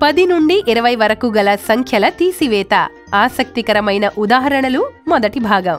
పది నుండి ఇరవై వరకు గల సంఖ్యల తీసివేత ఆసక్తికరమైన ఉదాహరణలు మొదటి భాగం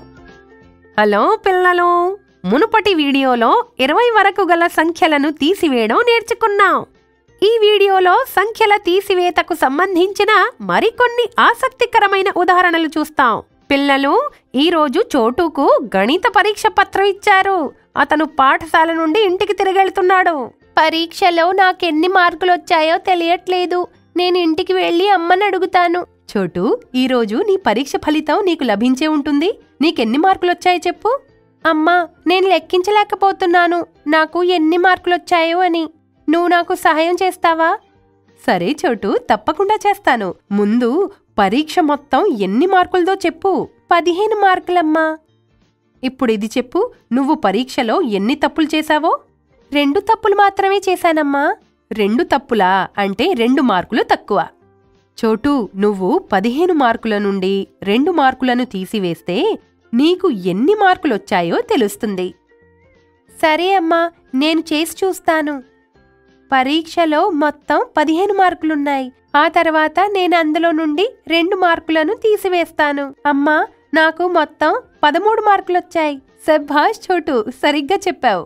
హలో పిల్లలు మునుపటి వీడియోలో ఇరవై వరకు గల సంఖ్యలను తీసివేయడం నేర్చుకున్నాం ఈ వీడియోలో సంఖ్యల తీసివేతకు సంబంధించిన మరికొన్ని ఆసక్తికరమైన ఉదాహరణలు చూస్తాం పిల్లలు ఈరోజు చోటుకు గణిత పరీక్ష పత్రం ఇచ్చారు అతను పాఠశాల నుండి ఇంటికి తిరిగెళ్తున్నాడు పరీక్షలో నాకెన్ని మార్కులు వచ్చాయో తెలియట్లేదు నేను ఇంటికి వెళ్ళి అమ్మని అడుగుతాను చోటు ఈరోజు నీ పరీక్ష ఫలితం నీకు లభించే ఉంటుంది నీకెన్ని మార్కులు వచ్చాయో చెప్పు అమ్మా నేను లెక్కించలేకపోతున్నాను నాకు ఎన్ని మార్కులు వచ్చాయో అని నువ్వు నాకు సహాయం చేస్తావా సరే చోటు తప్పకుండా చేస్తాను ముందు పరీక్ష మొత్తం ఎన్ని మార్కులదో చెప్పు పదిహేను మార్కులమ్మా ఇప్పుడు ఇది చెప్పు నువ్వు పరీక్షలో ఎన్ని తప్పులు చేశావో రెండు తప్పులు మాత్రమే చేశానమ్మా రెండు తప్పులా అంటే రెండు మార్కులు తక్కువ చోటు నువ్వు పదిహేను మార్కుల నుండి రెండు మార్కులను తీసివేస్తే నీకు ఎన్ని మార్కులొచ్చాయో తెలుస్తుంది సరే అమ్మా నేను చేసి చూస్తాను పరీక్షలో మొత్తం పదిహేను మార్కులున్నాయి ఆ తర్వాత నేను అందులో నుండి రెండు మార్కులను తీసివేస్తాను అమ్మా నాకు మొత్తం పదమూడు మార్కులొచ్చాయి సభాష్ చోటు సరిగ్గా చెప్పావు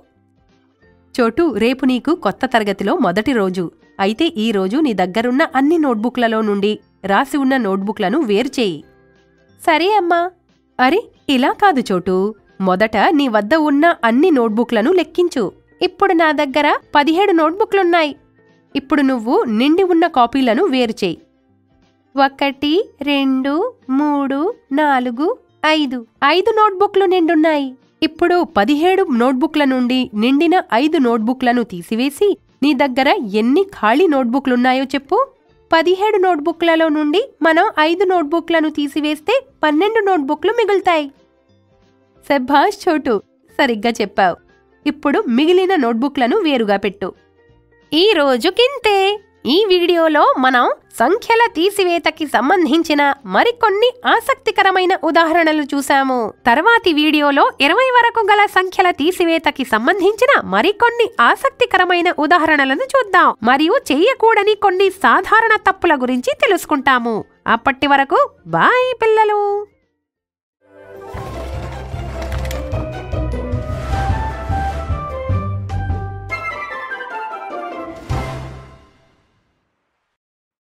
చోటు రేపు నీకు కొత్త తరగతిలో మొదటి రోజు అయితే ఈ రోజు నీ దగ్గరున్న అన్ని నోట్బుక్లలో నుండి రాసి ఉన్న నోట్బుక్లను వేరు చేయి సరే అమ్మా అరే ఇలా కాదు చోటు మొదట నీ వద్ద ఉన్న అన్ని నోట్బుక్లను లెక్కించు ఇప్పుడు నా దగ్గర పదిహేడు నోట్బుక్లున్నాయి ఇప్పుడు నువ్వు నిండి ఉన్న కాపీలను వేరు చేయి ఒకటి రెండు మూడు నాలుగు ఐదు ఐదు నోట్బుక్లు నిండున్నాయి ఇప్పుడు పదిహేడు నోట్బుక్ల నుండి నిండిన ఐదు నోట్బుక్లను తీసివేసి నీ దగ్గర ఎన్ని ఖాళీ నోట్బుక్లున్నాయో చెప్పు పదిహేడు నోట్బుక్లలో నుండి మనం ఐదు నోట్బుక్లను తీసివేస్తే పన్నెండు నోట్బుక్లు మిగులుతాయి సభాష్ చోటు సరిగ్గా చెప్పావు ఇప్పుడు మిగిలిన నోట్బుక్లను వేరుగా పెట్టు ఈ రోజుకింతే ఈ వీడియోలో మనం సంఖ్యల తీసివేతకి సంబంధించిన మరికొన్ని ఆసక్తికరమైన ఉదాహరణలు చూసాము తర్వాతి వీడియోలో ఇరవై వరకు గల సంఖ్యల తీసివేతకి సంబంధించిన మరికొన్ని ఆసక్తికరమైన ఉదాహరణలను చూద్దాం మరియు చెయ్యకూడని కొన్ని సాధారణ తప్పుల గురించి తెలుసుకుంటాము అప్పటి వరకు బాయ్ పిల్లలు